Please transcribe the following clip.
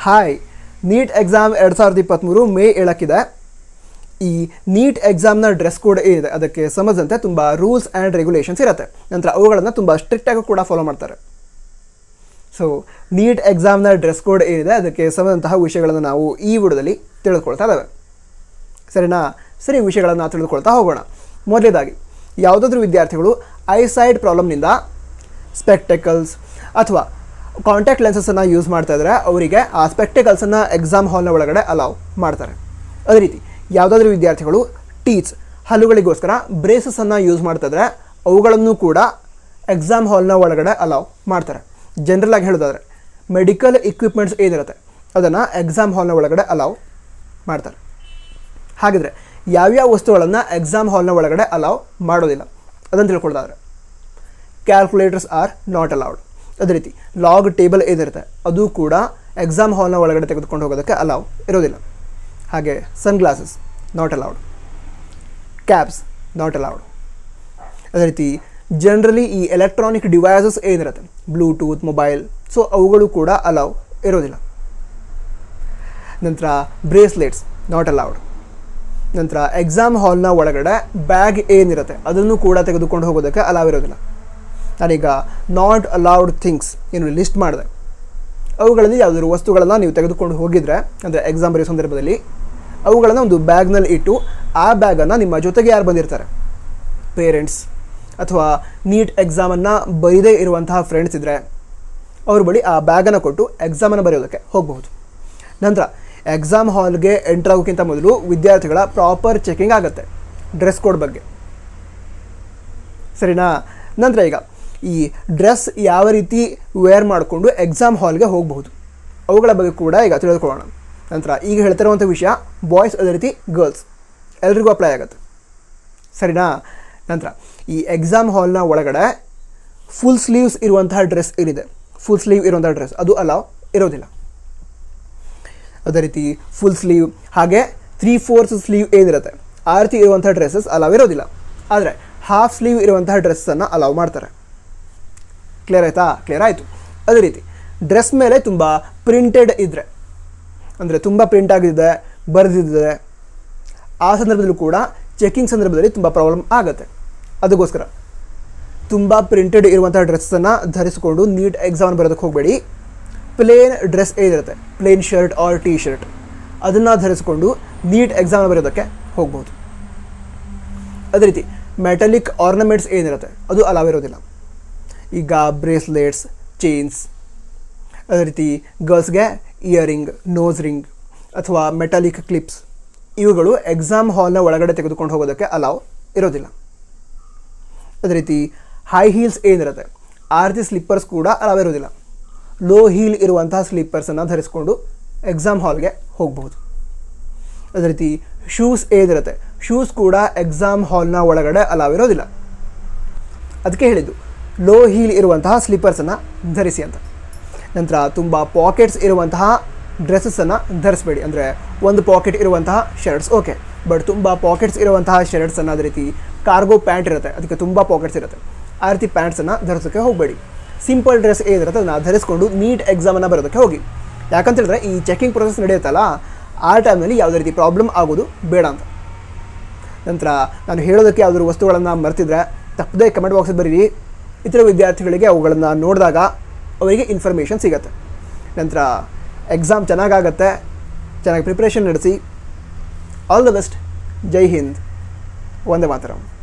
hi NEET exam ಎರಡು ಸಾವಿರದ ಇಪ್ಪತ್ತ್ಮೂರು ಮೇ ಏಳಕ್ಕಿದೆ ಈ ನೀಟ್ ಎಕ್ಸಾಮ್ನ ಡ್ರೆಸ್ ಕೋಡ್ ಏನಿದೆ ಅದಕ್ಕೆ ಸಂಬಂಧಿಸಿದಂತೆ ತುಂಬ ರೂಲ್ಸ್ ಆ್ಯಂಡ್ ರೆಗ್ಯುಲೇಷನ್ಸ್ ಇರುತ್ತೆ ನಂತರ ಅವುಗಳನ್ನು ತುಂಬ ಸ್ಟ್ರಿಕ್ಟಾಗಿ ಕೂಡ ಫಾಲೋ ಮಾಡ್ತಾರೆ ಸೊ ನೀಟ್ ಎಕ್ಸಾಮ್ನ ಡ್ರೆಸ್ ಕೋಡ್ ಏನಿದೆ ಅದಕ್ಕೆ ಸಂಬಂಧಂತಹ ವಿಷಯಗಳನ್ನು ನಾವು ಈ ವಿಡಿಯೋದಲ್ಲಿ ತಿಳಿದುಕೊಳ್ತಾ ಇದ್ದಾವೆ ಸರಿನಾ ಸರಿ ವಿಷಯಗಳನ್ನು ತಿಳಿದುಕೊಳ್ತಾ ಹೋಗೋಣ ಮೊದಲೇದಾಗಿ ಯಾವುದಾದ್ರೂ ವಿದ್ಯಾರ್ಥಿಗಳು ಐಸೈಡ್ ಪ್ರಾಬ್ಲಮ್ನಿಂದ ಸ್ಪೆಕ್ಟೆಕಲ್ಸ್ ಅಥವಾ ಕಾಂಟ್ಯಾಕ್ಟ್ ಲೆನ್ಸಸನ್ನು ಯೂಸ್ ಮಾಡ್ತಾ ಇದ್ದಾರೆ ಅವರಿಗೆ ಆ ಸ್ಪೆಕ್ಟೆಕಲ್ಸನ್ನು ಎಕ್ಸಾಮ್ ಹಾಲ್ನ ಒಳಗಡೆ ಅಲೌ ಮಾಡ್ತಾರೆ ಅದೇ ರೀತಿ ಯಾವುದಾದ್ರೂ ವಿದ್ಯಾರ್ಥಿಗಳು ಟೀಚ್ ಹಲ್ಲುಗಳಿಗೋಸ್ಕರ ಬ್ರೇಸಸನ್ನು ಯೂಸ್ ಮಾಡ್ತಾ ಇದ್ದಾರೆ ಅವುಗಳನ್ನು ಕೂಡ ಎಕ್ಸಾಮ್ ಹಾಲ್ನ ಒಳಗಡೆ ಅಲೌ ಮಾಡ್ತಾರೆ ಜನರಲ್ ಆಗಿ ಹೇಳೋದಾದ್ರೆ ಮೆಡಿಕಲ್ ಇಕ್ವಿಪ್ಮೆಂಟ್ಸ್ ಏನಿರುತ್ತೆ ಅದನ್ನು ಎಕ್ಸಾಮ್ ಹಾಲ್ನ ಒಳಗಡೆ ಅಲೌ ಮಾಡ್ತಾರೆ ಹಾಗಿದ್ರೆ ಯಾವ್ಯಾವ ವಸ್ತುಗಳನ್ನು ಎಕ್ಸಾಮ್ ಹಾಲ್ನ ಒಳಗಡೆ ಅಲೌ ಮಾಡೋದಿಲ್ಲ ಅದನ್ನು ತಿಳ್ಕೊಳ್ಳೋದಾದ್ರೆ ಕ್ಯಾಲ್ಕುಲೇಟರ್ಸ್ ಆರ್ ನಾಟ್ ಅಲೌಡ್ ಅದೇ ರೀತಿ ಲಾಗ್ ಟೇಬಲ್ ಏನಿರುತ್ತೆ ಅದು ಕೂಡ ಎಕ್ಸಾಮ್ ಹಾಲ್ನ ಒಳಗಡೆ ತೆಗೆದುಕೊಂಡು ಹೋಗೋದಕ್ಕೆ ಅಲೌ ಇರೋದಿಲ್ಲ ಹಾಗೆ sunglasses not allowed caps not allowed ಅದೇ ರೀತಿ ಜನರಲಿ ಈ ಎಲೆಕ್ಟ್ರಾನಿಕ್ ಡಿವೈಸಸ್ ಏನಿರುತ್ತೆ ಬ್ಲೂಟೂತ್ ಮೊಬೈಲ್ ಸೊ ಅವುಗಳು ಕೂಡ ಅಲೌ ಇರೋದಿಲ್ಲ ನಂತರ ಬ್ರೇಸ್ಲೆಟ್ಸ್ ನಾಟ್ ಅಲೌಡ್ ನಂತರ ಎಕ್ಸಾಮ್ ಹಾಲ್ನ ಒಳಗಡೆ ಬ್ಯಾಗ್ ಏನಿರುತ್ತೆ ಅದನ್ನು ಕೂಡ ತೆಗೆದುಕೊಂಡು ಹೋಗೋದಕ್ಕೆ ಅಲಾವ್ ಇರೋದಿಲ್ಲ ನಾನೀಗ ನಾಟ್ ಅಲೌಡ್ ಥಿಂಗ್ಸ್ ಏನು ಲಿಸ್ಟ್ ಮಾಡಿದೆ ಅವುಗಳಲ್ಲಿ ಯಾವುದಾದ್ರು ವಸ್ತುಗಳನ್ನು ನೀವು ತೆಗೆದುಕೊಂಡು ಹೋಗಿದ್ರೆ ಅಂದರೆ ಎಕ್ಸಾಮ್ ಬರೆಯೋ ಸಂದರ್ಭದಲ್ಲಿ ಅವುಗಳನ್ನು ಒಂದು ಬ್ಯಾಗ್ನಲ್ಲಿ ಇಟ್ಟು ಆ ಬ್ಯಾಗನ್ನು ನಿಮ್ಮ ಜೊತೆಗೆ ಯಾರು ಬಂದಿರ್ತಾರೆ ಪೇರೆಂಟ್ಸ್ ಅಥವಾ ನೀಟ್ ಎಕ್ಸಾಮನ್ನು ಬರೀದೇ ಇರುವಂತಹ ಫ್ರೆಂಡ್ಸ್ ಇದ್ದರೆ ಅವ್ರ ಬಳಿ ಆ ಬ್ಯಾಗನ್ನು ಕೊಟ್ಟು ಎಕ್ಸಾಮನ್ನು ಬರೆಯೋದಕ್ಕೆ ಹೋಗಬಹುದು ನಂತರ ಎಕ್ಸಾಮ್ ಹಾಲ್ಗೆ ಎಂಟರ್ ಆಗೋಕ್ಕಿಂತ ಮೊದಲು ವಿದ್ಯಾರ್ಥಿಗಳ ಪ್ರಾಪರ್ ಚೆಕಿಂಗ್ ಆಗುತ್ತೆ ಡ್ರೆಸ್ ಕೋಡ್ ಬಗ್ಗೆ ಸರಿನಾ ನಂತರ ಈಗ ಈ ಡ್ರೆಸ್ ಯಾವ ರೀತಿ ವೇರ್ ಮಾಡಿಕೊಂಡು ಎಕ್ಸಾಮ್ ಹಾಲ್ಗೆ ಹೋಗಬಹುದು ಅವುಗಳ ಬಗ್ಗೆ ಕೂಡ ಈಗ ತಿಳಿದುಕೊಳ್ಳೋಣ ನಂತರ ಈಗ ಹೇಳ್ತಿರುವಂಥ ವಿಷಯ ಬಾಯ್ಸ್ ಅದೇ ರೀತಿ ಗರ್ಲ್ಸ್ ಎಲ್ರಿಗೂ ಅಪ್ಲೈ ಆಗುತ್ತೆ ಸರಿನಾ ನಂತರ ಈ ಎಕ್ಸಾಮ್ ಹಾಲ್ನ ಒಳಗಡೆ ಫುಲ್ ಸ್ಲೀವ್ಸ್ ಇರುವಂತಹ ಡ್ರೆಸ್ ಏನಿದೆ ಫುಲ್ ಸ್ಲೀವ್ ಇರುವಂತಹ ಡ್ರೆಸ್ ಅದು ಅಲಾವ್ ಇರೋದಿಲ್ಲ ಅದೇ ರೀತಿ ಫುಲ್ ಸ್ಲೀವ್ ಹಾಗೆ ತ್ರೀ ಫೋರ್ಸ್ ಸ್ಲೀವ್ ಏನಿರುತ್ತೆ ಆ ರೀತಿ ಇರುವಂಥ ಡ್ರೆಸ್ಸಸ್ ಅಲಾವ್ ಇರೋದಿಲ್ಲ ಆದರೆ ಹಾಫ್ ಸ್ಲೀವ್ ಇರುವಂತಹ ಡ್ರೆಸ್ಸನ್ನು ಅಲಾವ್ ಮಾಡ್ತಾರೆ ಕ್ಲಿಯರ್ ಆಯಿತಾ ಕ್ಲಿಯರ್ ಆಯಿತು ಅದೇ ರೀತಿ ಡ್ರೆಸ್ ಮೇಲೆ ತುಂಬ ಪ್ರಿಂಟೆಡ್ ಇದ್ದರೆ ಅಂದರೆ ತುಂಬ ಪ್ರಿಂಟ್ ಆಗಿದ್ದೆ ಬರೆದಿದ್ದೆ ಆ ಸಂದರ್ಭದಲ್ಲೂ ಕೂಡ ಚೆಕಿಂಗ್ ಸಂದರ್ಭದಲ್ಲಿ ತುಂಬ ಪ್ರಾಬ್ಲಮ್ ಆಗುತ್ತೆ ಅದಕ್ಕೋಸ್ಕರ ತುಂಬ ಪ್ರಿಂಟೆಡ್ ಇರುವಂಥ ಡ್ರೆಸ್ಸನ್ನು ಧರಿಸಿಕೊಂಡು ನೀಟ್ ಎಕ್ಸಾಮ್ ಬರೋದಕ್ಕೆ ಹೋಗಬೇಡಿ ಪ್ಲೇನ್ ಡ್ರೆಸ್ ಏನಿರುತ್ತೆ plain shirt or T shirt ಅದನ್ನು ಧರಿಸಿಕೊಂಡು ನೀಟ್ ಎಕ್ಸಾಮ್ ಬರೋದಕ್ಕೆ ಹೋಗ್ಬೋದು ಅದೇ ರೀತಿ ಮೆಟಲಿಕ್ ಆರ್ನಮೆಂಟ್ಸ್ ಏನಿರುತ್ತೆ ಅದು ಅಲಾವ್ ಇರೋದಿಲ್ಲ ಈಗ ಬ್ರೇಸ್ಲೆಟ್ಸ್ ಚೈನ್ಸ್ ಅದೇ ರೀತಿ ಗರ್ಲ್ಸ್ಗೆ ಇಯರಿಂಗ್ ನೋಸ್ ರಿಂಗ್ ಅಥವಾ ಮೆಟಾಲಿಕ್ ಕ್ಲಿಪ್ಸ್ ಇವುಗಳು ಎಕ್ಸಾಮ್ ಹಾಲ್ನ ಒಳಗಡೆ ತೆಗೆದುಕೊಂಡು ಹೋಗೋದಕ್ಕೆ ಅಲಾವ್ ಇರೋದಿಲ್ಲ ಅದೇ ರೀತಿ ಹೈ ಹೀಲ್ಸ್ ಏನಿರುತ್ತೆ ಆ ರೀತಿ ಸ್ಲಿಪ್ಪರ್ಸ್ ಕೂಡ ಅಲಾವ್ ಇರೋದಿಲ್ಲ ಲೋ ಹೀಲ್ ಇರುವಂತಹ ಸ್ಲೀಪರ್ಸನ್ನು ಧರಿಸ್ಕೊಂಡು ಎಕ್ಸಾಮ್ ಹಾಲ್ಗೆ ಹೋಗಬಹುದು ಅದೇ ರೀತಿ ಶೂಸ್ ಏನಿರುತ್ತೆ ಶೂಸ್ ಕೂಡ ಎಕ್ಸಾಮ್ ಹಾಲ್ನ ಒಳಗಡೆ ಅಲಾವ್ ಇರೋದಿಲ್ಲ ಅದಕ್ಕೆ ಹೇಳಿದ್ದು ಲೋ ಹೀಲ್ ಇರುವಂತಹ ಸ್ಲೀಪರ್ಸನ್ನು ಧರಿಸಿ ಅಂತ ನಂತರ ತುಂಬ ಪಾಕೆಟ್ಸ್ ಇರುವಂತಹ ಡ್ರೆಸ್ಸನ್ನು ಧರಿಸಬೇಡಿ ಅಂದರೆ ಒಂದು ಪಾಕೆಟ್ ಇರುವಂತಹ ಶರ್ಟ್ಸ್ ಓಕೆ ಬಟ್ ತುಂಬ ಪಾಕೆಟ್ಸ್ ಇರುವಂತಹ ಶರ್ಟ್ಸನ್ನು ಅದೇ ರೀತಿ ಕಾರ್ಗೋ ಪ್ಯಾಂಟ್ ಇರುತ್ತೆ ಅದಕ್ಕೆ ತುಂಬ ಪಾಕೆಟ್ಸ್ ಇರುತ್ತೆ ಆ ರೀತಿ ಪ್ಯಾಂಟ್ಸನ್ನು ಧರಿಸೋಕ್ಕೆ ಹೋಗಬೇಡಿ ಸಿಂಪಲ್ ಡ್ರೆಸ್ ಏನಿರುತ್ತೆ ಅದನ್ನು ಧರಿಸ್ಕೊಂಡು ನೀಟ್ ಎಕ್ಸಾಮನ್ನು ಬರೋದಕ್ಕೆ ಹೋಗಿ ಯಾಕಂತ ಹೇಳಿದ್ರೆ ಈ ಚೆಕಿಂಗ್ ಪ್ರೊಸೆಸ್ ನಡೆಯುತ್ತಲ್ಲ ಆ ಟೈಮ್ನಲ್ಲಿ ಯಾವುದೇ ರೀತಿ ಪ್ರಾಬ್ಲಮ್ ಆಗೋದು ಬೇಡ ಅಂತ ನಂತರ ನಾನು ಹೇಳೋದಕ್ಕೆ ಯಾವುದಾದ್ರು ವಸ್ತುಗಳನ್ನು ಮರ್ತಿದ್ರೆ ತಪ್ಪದೇ ಕಮೆಂಟ್ ಬಾಕ್ಸಲ್ಲಿ ಬರೀರಿ ಇತರ ವಿದ್ಯಾರ್ಥಿಗಳಿಗೆ ಅವುಗಳನ್ನು ನೋಡಿದಾಗ ಅವರಿಗೆ ಇನ್ಫಾರ್ಮೇಷನ್ ಸಿಗತ್ತೆ ನಂತರ ಎಕ್ಸಾಮ್ ಚೆನ್ನಾಗಾಗತ್ತೆ ಚೆನ್ನಾಗಿ ಪ್ರಿಪ್ರೇಷನ್ ನಡೆಸಿ ಆಲ್ ದ ಬೆಸ್ಟ್ ಜೈ ಹಿಂದ್ ಒಂದೇ ಮಾತರಂ